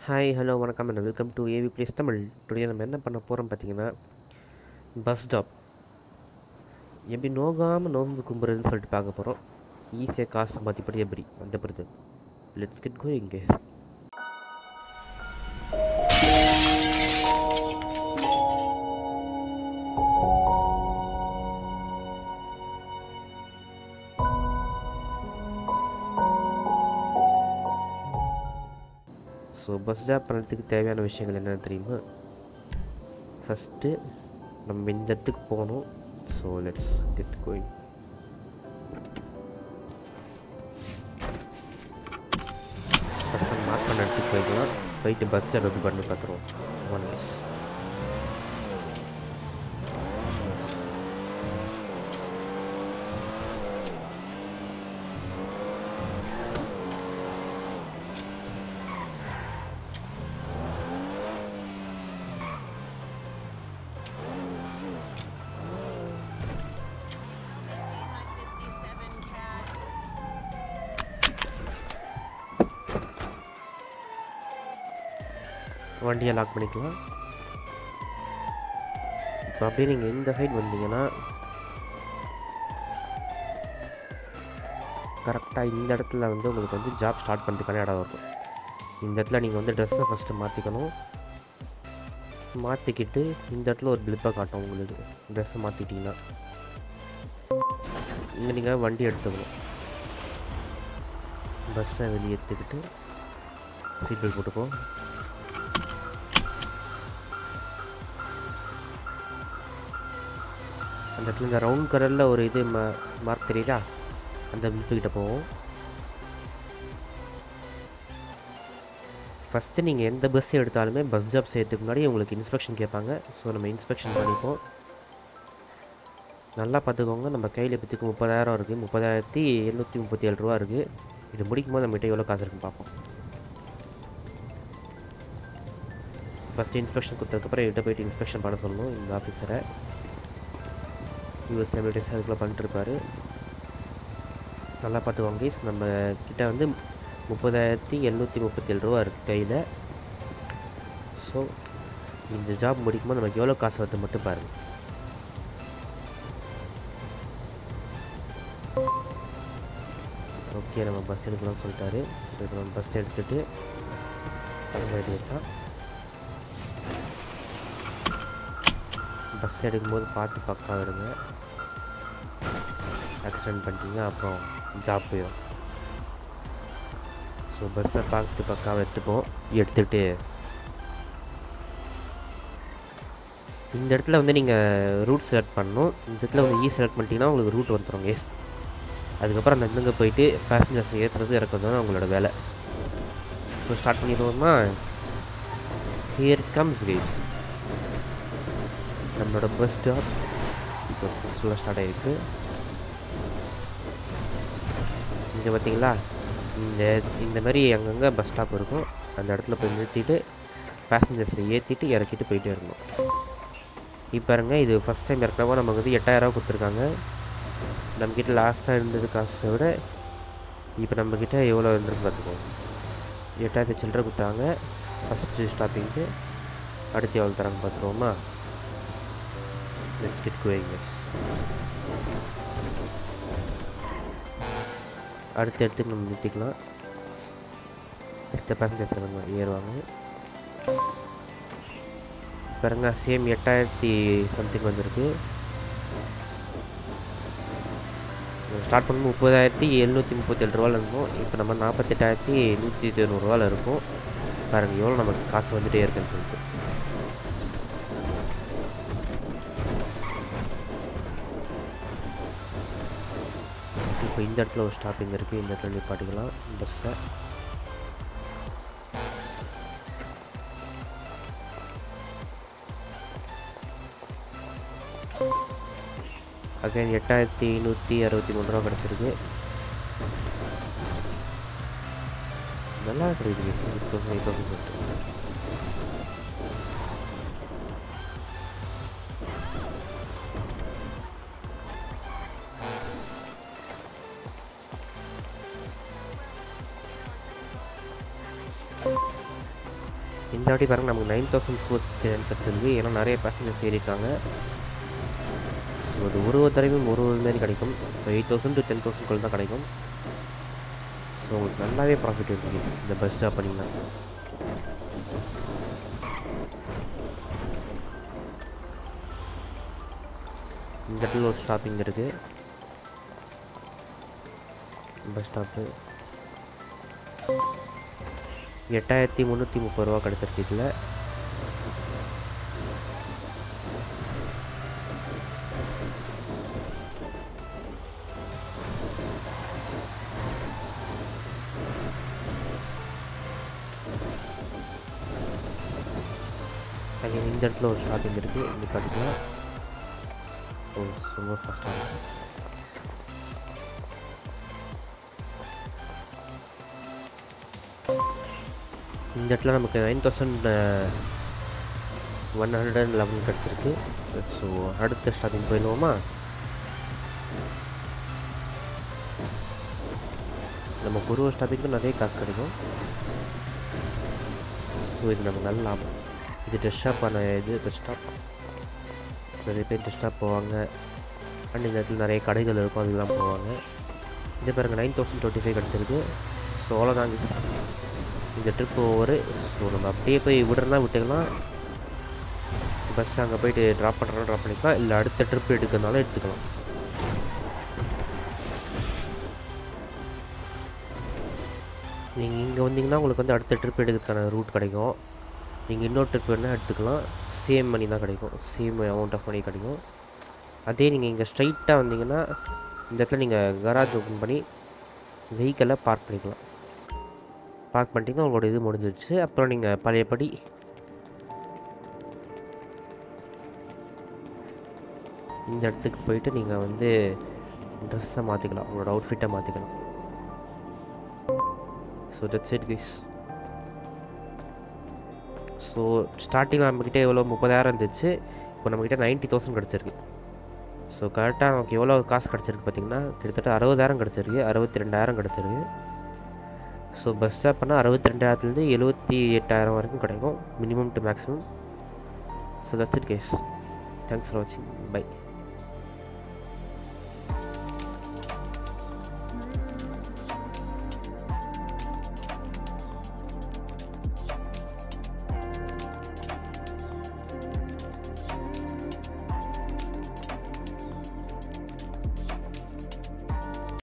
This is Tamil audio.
ஹாய் ஹலோ வணக்கம் and welcome to AV place Tamil today நம்ம என்ன பண்ண போகிறோம் பார்த்தீங்கன்னா பஸ் ஸ்டாப் எப்படி நோகாமல் நோம்பு கும்புறதுன்னு சொல்லிட்டு பார்க்க போகிறோம் ஈஸியாக காசு சம்பாதிப்படி எப்படி அந்த பொறுத்து லெட்ஸ் கெட் கோ இங்கே ஸோ பஸ் ஸ்டாப் பண்ணுறதுக்கு தேவையான விஷயங்கள் என்னென்னு தெரியுமா ஃபஸ்ட்டு நம்ம இந்த இடத்துக்கு போகணும் so let's get going first mark பண்ண இடத்துக்கு போய்க்கலாம் போயிட்டு பஸ் ஸ்டாப் எப்படி பண்ணி பார்த்துருவோம் ஒன் மிஸ் வண்டியை லாக் பண்ணிக்கலாம் இப்போ அப்படியே நீங்கள் இந்த சைடு வந்தீங்கன்னா கரெக்டாக இந்த இடத்துல வந்து உங்களுக்கு வந்து ஜாப் ஸ்டார்ட் பண்ணுறதுக்கான இடம் இருக்கும் இந்த இடத்துல நீங்கள் வந்து ட்ரெஸ்ஸை ஃபஸ்ட்டு மாற்றிக்கணும் மாற்றிக்கிட்டு இந்த இடத்துல ஒரு பிளிப்பை காட்டும் உங்களுக்கு ட்ரெஸ்ஸை மாற்றிட்டிங்கன்னா இங்கே நீங்கள் வண்டி எடுத்துக்கணும் பஸ்ஸை வெளியே எடுத்துக்கிட்டு சீட் பெல்ட் போட்டுக்கோ அந்த இடத்துல இந்த ரவுண்ட் கலரில் ஒரு இது ம மார்க் தெரியுதா அந்த கிட்ட போவோம் ஃபஸ்ட்டு நீங்கள் எந்த பஸ் எடுத்தாலுமே பஸ் ஜாப் செய்யறதுக்கு முன்னாடி உங்களுக்கு இன்ஸ்பெக்ஷன் கேட்பாங்க ஸோ நம்ம இன்ஸ்பெக்ஷன் பண்ணிப்போம் நல்லா பார்த்துக்கோங்க நம்ம கையில் இப்போதைக்கு முப்பதாயிரம் இருக்குது முப்பதாயிரத்தி எண்ணூற்றி முப்பத்தி ஏழு ரூபா இருக்குது இது முடிக்கும் போது நம்மகிட்ட எவ்வளோ காசு இருக்குன்னு பார்ப்போம் ஃபஸ்ட்டு இன்ஸ்பெக்ஷன் கொடுத்ததுக்கப்புறம் என்கிட்ட போயிட்டு இன்ஸ்பெக்ஷன் பண்ண சொல்லணும் இந்த ஆஃபீஸரை யூஎஸ் டெபிலிட்டிஸ் அதுக்குள்ளே பண்ணிட்டுருப்பாரு நல்லா பார்த்துக்கோங்க கைஸ் நம்ம கிட்ட வந்து முப்பதாயிரத்தி எழுநூற்றி முப்பத்தி ஏழு ரூபா இருக்குது கையில் ஸோ இந்த ஜாப் முடிக்கும்போது நமக்கு எவ்வளோ காசு வருது மட்டும் பாருங்கள் ஓகே நம்ம பஸ் எடுக்கலாம்னு சொல்லிட்டாரு இப்போ நம்ம பஸ் எடுத்துகிட்டு கிளம்ப வச்சா பஸ் எடுக்கும்போது பார்த்து பக்கா இருங்க ஆக்சிடென்ட் பண்ணிட்டீங்க அப்புறம் ஜாப் போயிடும் ஸோ பஸ்ஸை பார்த்துட்டு பக்காவை எடுத்துப்போம் எடுத்துகிட்டு இந்த இடத்துல வந்து நீங்கள் ரூட் செலக்ட் பண்ணணும் இந்த இடத்துல வந்து இ செலக்ட் பண்ணிட்டீங்கன்னா உங்களுக்கு ரூட் வந்துடும் எஸ் அதுக்கப்புறம் அந்த இடத்துக்கு போயிட்டு பேசஞ்சர்ஸ் ஏற்றுறது இறக்குறது தான் உங்களோட வேலை ஸோ ஸ்டார்ட் பண்ணிடுவோம்னா ஹியர் கம்ஸ் கைஸ் நம்மளோட பஸ் ஸ்டாப் இப்போ ஃபுல்லாக ஸ்டார்ட் ஆகிருக்கு இங்கே பார்த்தீங்களா இந்த இந்த மாதிரி அங்கங்கே பஸ் ஸ்டாப் இருக்கும் அந்த இடத்துல போய் நிறுத்திட்டு பேசஞ்சர்ஸை ஏற்றிட்டு இறக்கிட்டு போயிட்டே இருக்கணும் இப்போ பாருங்க இது ஃபஸ்ட் டைம் இறக்குறப்போ நமக்கு வந்து எட்டாயிரரூவா கொடுத்துருக்காங்க நம்மக்கிட்ட லாஸ்ட்டாக இருந்தது காசை விட இப்போ நம்மக்கிட்ட எவ்வளோ இருந்துருக்கு பார்த்துக்கோங்க எட்டாயிரத்தி சில்லரை கொடுத்தாங்க ஃபஸ்ட்டு ஸ்டாப்பிங்க்கு அடுத்து எவ்வளோ தராங்க பார்த்துருவோமா let's get going guys அடுத்த இடத்துக்கு நம்ம நிறுத்திக்கலாம் அடுத்த பேசஞ்சர்ஸ் நம்ம ஏறுவாங்க பாருங்க சேம் எட்டாயிரத்தி சம்திங் வந்திருக்கு ஸ்டார்ட் பண்ணும்போது முப்பதாயிரத்தி எழுநூற்றி முப்பத்தேழு ரூபாவில் இருந்தோம் இப்போ நம்ம நாற்பத்தெட்டாயிரத்தி நூற்றி தொண்ணூறுரூவாவில் இருக்கும் பாருங்கள் எவ்வளோ நமக்கு காசு வந்துகிட்டே இருக்குன்னு சொல்லிட்டு இப்போ இந்த இடத்துல ஒரு ஸ்டாப்பிங் இருக்குது இந்த இடத்துல நிப்பாட்டிக்கலாம் பஸ்ஸை அகைன் எட்டாயிரத்தி நூற்றி அறுபத்தி மூணு ரூபா கிடச்சிருக்கு நல்லா இருக்குது இந்த வாட்டி பாருங்க நமக்கு நைன் தௌசண்ட் ஃபோர் கிடச்சிருக்கு ஏன்னா நிறைய பேசஞ்சர்ஸ் ஏறியிருக்காங்க ஸோ அது ஒரு ஒரு தடவையும் ஒரு ஒரு மாதிரி கிடைக்கும் so eight thousand to ten thousand தான் கிடைக்கும் ஸோ உங்களுக்கு நல்லாவே ப்ராஃபிட் இருக்குது இந்த பஸ் ஸ்டாப் பண்ணிங்கன்னா இந்த இடத்துல ஒரு ஸ்டாப்பிங் இருக்குது பஸ் ஸ்டாப்பு எட்டாயிரத்தி முந்நூற்றி முப்பது ரூபா கிடச்சிருக்கு இதில் அங்கே இந்த இடத்துல ஒரு ஷாப்பிங் இருக்குது இங்கே காட்டிக்கலாம் ஓ ரொம்ப ஃபஸ்ட்டாக இருக்கும் இந்த இடத்துல நமக்கு nine thousand one hundred and eleven கிடச்சிருக்கு ஸோ அடுத்த ஸ்டாப்பிங் போயிடுவோமா நமக்கு ஒரு ஒரு ஸ்டாப்பிங்க்கும் நிறைய காசு கிடைக்கும் ஸோ இது நமக்கு நல்ல லாபம் இது டெஸ்ட் ஷாப்பான இது டெஸ்ட் ஸ்டாப் நிறைய பேர் டெஸ்ட் ஸ்டாப் போவாங்க அண்ட் இந்த இடத்துல நிறைய கடைகள் இருக்கும் அதுக்கெல்லாம் போவாங்க இது பாருங்கள் நைன் தௌசண்ட் டுவெண்ட்டி ஃபைவ் கிடச்சிருக்கு ஸோ அவ்வளோதாங்க இந்த ட்ரிப் ஓவர் ஸோ நம்ம அப்படியே போய் விடுறனா விட்டுக்கலாம் பஸ் அங்கே போயிட்டு ட்ராப் பண்ணுறோம் ட்ராப் பண்ணிக்கலாம் இல்லை அடுத்த ட்ரிப் எடுக்கிறதுனால எடுத்துக்கலாம் நீங்கள் இங்கே வந்தீங்கன்னா உங்களுக்கு வந்து அடுத்த ட்ரிப் எடுக்கிறதுக்கான ரூட் கிடைக்கும் நீங்கள் இன்னொரு ட்ரிப் வேணால் எடுத்துக்கலாம் சேம் மணி தான் கிடைக்கும் சேம் அமௌண்ட் ஆஃப் மணி கிடைக்கும் அதே நீங்கள் இங்கே ஸ்ட்ரைட்டாக வந்தீங்கன்னா இந்த இடத்துல நீங்கள் கராஜ் ஓப்பன் பண்ணி வெஹிக்கிளை பார்க் பண்ணிக்கலாம் பார்க் பண்ணிட்டீங்கன்னா உங்களோட இது முடிஞ்சிருச்சு அப்புறம் நீங்கள் பழையபடி இந்த இடத்துக்கு போயிட்டு நீங்கள் வந்து ட்ரெஸ்ஸை மாற்றிக்கலாம் உங்களோட அவுட்ஃபிட்டை மாற்றிக்கலாம் so that's it guys so ஸ்டார்டிங்கில் நம்மக்கிட்ட எவ்வளோ முப்பதாயிரம் இருந்துச்சு இப்போ நம்மக்கிட்ட நைன்ட்டி தௌசண்ட் கிடச்சிருக்கு ஸோ கரெக்டாக நமக்கு எவ்வளோ காசு கிடச்சிருக்கு பார்த்தீங்கன்னா கிட்டத்தட்ட அறுபதாயிரம் கிடச்சிருக்கு அறுபத்தி ரெண்டாயிரம் கிடச்சிருக்கு ஸோ பஸ் ஸ்டாப் பண்ணால் அறுபத்தி ரெண்டாயிரத்துலேருந்து எழுபத்தி எட்டாயிரம் வரைக்கும் கிடைக்கும் minimum to maximum so that's it guys thanks for வாட்சிங் பை